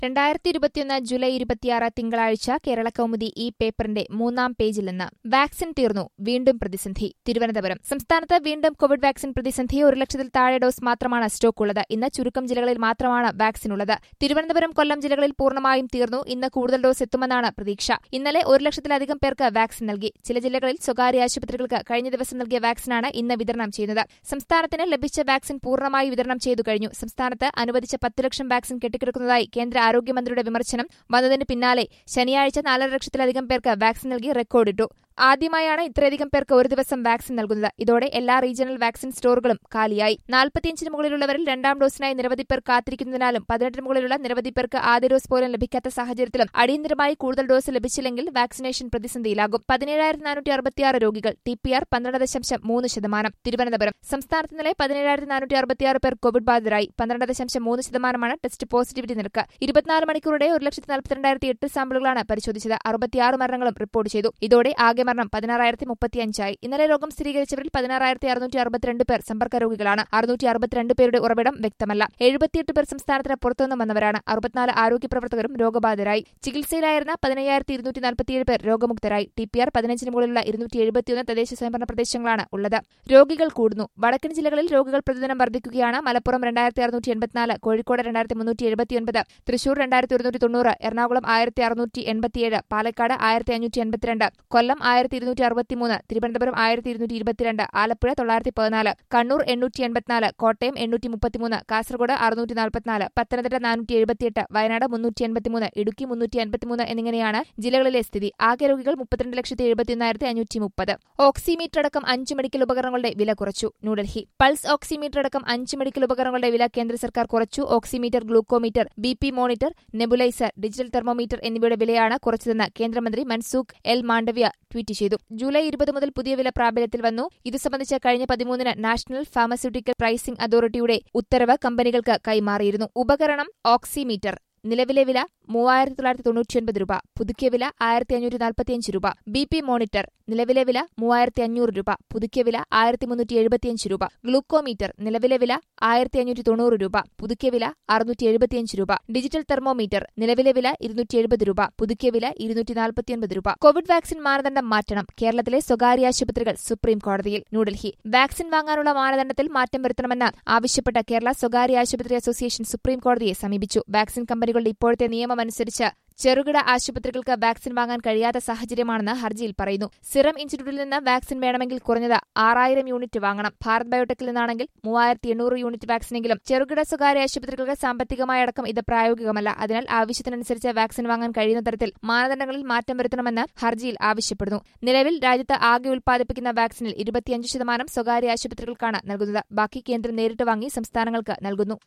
രണ്ടായിരത്തി ഇരുപത്തിയൊന്ന് ജൂലൈ ഇരുപത്തിയാറ് തിങ്കളാഴ്ച കേരള കൗമുദി ഈ പേപ്പറിന്റെ മൂന്നാം പേജിൽ നിന്ന് വാക്സിൻ തീർന്നു വീണ്ടും പ്രതിസന്ധി തിരുവനന്തപുരം സംസ്ഥാനത്ത് വീണ്ടും കോവിഡ് വാക്സിൻ പ്രതിസന്ധി ഒരു ലക്ഷത്തിൽ താഴെ ഡോസ് മാത്രമാണ് സ്റ്റോക്കുള്ളത് ഇന്ന് ചുരുക്കം ജില്ലകളിൽ മാത്രമാണ് വാക്സിൻ ഉള്ളത് തിരുവനന്തപുരം കൊല്ലം ജില്ലകളിൽ പൂർണ്ണമായും തീർന്നു ഇന്ന് കൂടുതൽ ഡോസ് എത്തുമെന്നാണ് പ്രതീക്ഷ ഇന്നലെ ഒരു ലക്ഷത്തിലധികം പേർക്ക് വാക്സിൻ നൽകി ചില ജില്ലകളിൽ സ്വകാര്യ ആശുപത്രികൾക്ക് കഴിഞ്ഞ ദിവസം നൽകിയ വാക്സിനാണ് ഇന്ന് വിതരണം ചെയ്യുന്നത് സംസ്ഥാനത്തിന് ലഭിച്ച വാക്സിൻ പൂർണ്ണമായി വിതരണം ചെയ്തു കഴിഞ്ഞു സംസ്ഥാനത്ത് അനുവദിച്ച പത്ത് ലക്ഷം വാക്സിൻ കെട്ടിക്കിടക്കുന്നതായി കേന്ദ്ര ആരോഗ്യമന്ത്രിയുടെ വിമർശനം വന്നതിന് പിന്നാലെ ശനിയാഴ്ച നാലര ലക്ഷത്തിലധികം പേർക്ക് വാക്സിൻ നൽകി റെക്കോർഡിട്ടു ആദ്യമായാണ് ഇത്രയധികം പേർക്ക് ഒരു ദിവസം വാക്സിൻ നൽകുന്നത് ഇതോടെ എല്ലാ റീജിയണൽ വാക്സിൻ സ്റ്റോറുകളും കാലിയായി നാൽപ്പത്തിയഞ്ചിന് മുകളിലുള്ളവരിൽ രണ്ടാം ഡോസിനായി നിരവധി പേർ കാത്തിരിക്കുന്നതിനാലും പതിനെട്ടിന് മുകളിലുള്ള നിരവധി പേർക്ക് ആദ്യ ഡോസ് പോലും ലഭിക്കാത്ത സാഹചര്യത്തിലും അടിയന്തരമായി കൂടുതൽ ഡോസ് ലഭിച്ചില്ലെങ്കിൽ വാക്സിനേഷൻ പ്രതിസന്ധിയിലാകും പതിനേഴായിരത്തി നാനൂറ്റി അറുപത്തിയാറ് രോഗികൾ ടി പി ആർ പന്ത്രണ്ട് ദശാംശം മൂന്ന് ശതമാനം തിരുവനന്തപുരം സംസ്ഥാനത്ത് ഇന്നലെ പതിനേഴായിരത്തി നാനൂറ്റി അറുപത്തിയാറ് പേർ കോവിഡ് ബാധിതരായി പന്ത്രണ്ട് ദശാംശം മൂന്ന് ശതമാനമാണ് ടെസ്റ്റ് പോസിറ്റിവിറ്റി നിരക്ക് ഇരുപത്തിനാല് മണിക്കൂറുടെ ഒരു ലക്ഷത്തി നാൽപ്പത്തിരണ്ടായിരത്തി എട്ട് സാമ്പിളുകളാണ് പരിശോധിച്ചത് അറുപത്തിയാറ് മരണങ്ങളും റിപ്പോർട്ട് ചെയ്തു ഇതോടെ ആകെ മരണം പതിനാറായിരത്തി മുപ്പത്തിയഞ്ചായി ഇന്നലെ രോഗം സ്ഥിരീകരിച്ചവരിൽ പതിനാറായിരത്തി അറുന്നൂറ്റി അറുപത്തിരണ്ട് പേർ സമ്പർക്ക രോഗികളാണ് അറുന്നൂറ്റി അറുപത്തിരണ്ട് പേരുടെ ഉറവിടം വ്യക്തമല്ല എഴുപത്തിയെട്ട് പേർ സംസ്ഥാനത്തിന് പുറത്തുനിന്ന് വന്നവരാണ് അറുപത്തിനാല് ആരോഗ്യ പ്രവർത്തകരും രോഗബാധിതരായി ചികിത്സയിലായിരുന്ന പതിനയ്യായിരത്തി ഇരുന്നൂറ്റി നാൽപ്പത്തിയേഴ് പേർ രോഗമുക്തരായി ടി പി ആർ പതിനഞ്ചിന് മുകളിലുള്ള ഇരുന്നൂറ്റി എഴുപത്തിയൊന്ന് തദ്ദേശ സ്വയംഭരണ പ്രദേശങ്ങളാണ് ഉള്ളത് രോഗികൾ കൂടുന്നു വടക്കൻ ജില്ലകളിൽ രോഗികൾ പ്രതിദിനം വർദ്ധിക്കുകയാണ് മലപ്പുറം രണ്ടായിരത്തി അറുന്നൂറ്റി എൺപത്തിനാല് കോഴിക്കോട് രണ്ടായിരത്തി മുന്നൂറ്റി എഴുപത്തിയൊൻപത് തൃശൂർ രണ്ടായിരത്തി ഒരുന്നൂറ്റി തൊണ്ണൂറ് എറണാകുളം ആയിരത്തി അറുന്നൂറ്റി എൺപത്തിയേഴ് പാലക്കാട് ആയിരത്തി അഞ്ഞൂറ്റി എൺപത്തിരണ്ട് കൊല്ലം ആയിരത്തി ഇരുന്നൂറ്റി അറുപത്തിമൂന്ന് തിരുവനന്തപുരം ആയിരത്തി ഇരുന്നൂറ്റി ഇരുപത്തിരണ്ട് ആലപ്പുഴ തൊള്ളായിരത്തി പതിനാല് കണ്ണൂർ എണ്ണൂറ്റി എൺപത്തിനാല് കോട്ടയം എണ്ണൂറ്റി മുപ്പത്തിമൂന്ന് കാസർഗോഡ് അറുന്നൂറ്റി നാൽപ്പത്തിനാല് പത്തനംതിട്ട നാനൂറ്റി എഴുപത്തിയെട്ട് വയനാട് മുന്നൂറ്റി എൺപത്തിമൂന്ന് ഇടുക്കി മുന്നൂറ്റി അൻപത്തിമൂന്ന് എന്നിങ്ങനെയാണ് ജില്ലകളിലെ സ്ഥിതി ആകെ രോഗികൾ മുപ്പത്തിരണ്ട് ലക്ഷത്തി എഴുപത്തിയൊന്നായിരത്തി അഞ്ഞൂറ്റി മുപ്പത് ഓക്സിമീറ്റർ അടക്കം അഞ്ച് മെഡിക്കൽ ഉപകരണങ്ങളുടെ വില കുറച്ചു ന്യൂഡൽഹി പൾസ് ഓക്സിമീറ്റർ അടക്കം അഞ്ച് മെഡിക്കൽ ഉപകരണങ്ങളുടെ വില കേന്ദ്ര സർക്കാർ കുറച്ചു oximeter glucometer B P monitor nebuliser digital thermometer എന്നിവയുടെ വിലയാണ് കുറച്ചതെന്ന് കേന്ദ്രമന്ത്രി മൻസൂഖ് എൽ മാണ്ഡവ്യ ട്വീറ്റ് ചെയ്തു ജൂലൈ ഇരുപത് മുതൽ പുതിയ വില പ്രാബല്യത്തിൽ വന്നു ഇത് സംബന്ധിച്ച് കഴിഞ്ഞ പതിമൂന്നിന് നാഷണൽ ഫാർമസ്യൂട്ടിക്കൽ പ്രൈസിംഗ് അതോറിറ്റിയുടെ ഉത്തരവ് കമ്പനികൾക്ക് കൈമാറിയിരുന്നു ഉപകരണം ഓക്സിമീറ്റർ നിലവിലെ വില മൂവായിരത്തി തൊള്ളായിരത്തി തൊണ്ണൂറ്റിയൊൻപത് രൂപ പുതുക്കിയ വില ആയിരത്തി അഞ്ഞൂറ്റി നാൽപ്പത്തിയഞ്ച് രൂപ ബി പി മോണിറ്റർ നിലവിലെ വില മൂവായിരത്തി അഞ്ഞൂറ് രൂപ പുതുക്കിയ വില ആയിരത്തി മുന്നൂറ്റി എഴുപത്തിയഞ്ച് രൂപ ഗ്ലൂക്കോമീറ്റർ നിലവിലെ വില ആയിരത്തി അഞ്ഞൂറ്റി തൊണ്ണൂറ് രൂപ പുതുക്കിയ വില അറുന്നൂറ്റി എഴുപത്തിയഞ്ച് രൂപ ഡിജിറ്റൽ തെർമോമീറ്റർ നിലവിലെ വില ഇരുന്നൂറ്റി എഴുപത് രൂപ പുതുക്കിയ വില ഇരുന്നൂറ്റി നാൽപ്പത്തിയൊൻപത് രൂപ കോവിഡ് വാക്സിൻ മാനദണ്ഡം മാറ്റണം കേരളത്തിലെ സ്വകാര്യ ആശുപത്രികൾ സുപ്രീം കോടതിയിൽ ന്യൂഡൽഹി വാക്സിൻ വാങ്ങാനുള്ള മാനദണ്ഡത്തിൽ മാറ്റം വരുത്തണമെന്ന് ആവശ്യപ്പെട്ട കേരള സ്വകാര്യ ആശുപത്രി അസോസിയേഷൻ സുപ്രീം കോടതിയെ സമീപിച്ചു വാക്സിൻ കമ്പനികളുടെ ഇപ്പോഴത്തെ നിയമമനുസരിച്ച് ചെറുകിട ആശുപത്രികൾക്ക് വാക്സിൻ വാങ്ങാൻ കഴിയാത്ത സാഹചര്യമാണെന്ന് ഹർജിയിൽ പറയുന്നു സിറം ഇൻസ്റ്റിറ്റ്യൂട്ടിൽ നിന്ന് വാക്സിൻ വേണമെങ്കിൽ കുറഞ്ഞത് ആറായിരം യൂണിറ്റ് വാങ്ങണം ഭാരത് ബയോടെക്കിൽ നിന്നാണെങ്കിൽ മൂവായിരത്തി എണ്ണൂറ് യൂണിറ്റ് വാക്സിനെങ്കിലും ചെറുകിട സ്വകാര്യ ആശുപത്രികൾക്ക് സാമ്പത്തികമായടക്കം ഇത് പ്രായോഗികമല്ല അതിനാൽ ആവശ്യത്തിനനുസരിച്ച് വാക്സിൻ വാങ്ങാൻ കഴിയുന്ന തരത്തിൽ മാനദണ്ഡങ്ങളിൽ മാറ്റം വരുത്തണമെന്ന് ഹർജിയിൽ ആവശ്യപ്പെടുന്നു നിലവിൽ രാജ്യത്ത് ആകെ ഉൽപ്പാദിപ്പിക്കുന്ന വാക്സിനിൽ ഇരുപത്തിയഞ്ച് ശതമാനം സ്വകാര്യ ആശുപത്രികൾക്കാണ് നൽകുന്നത് ബാക്കി കേന്ദ്രം നേരിട്ട് വാങ്ങി സംസ്ഥാനങ്ങൾക്ക് നൽകുന്നു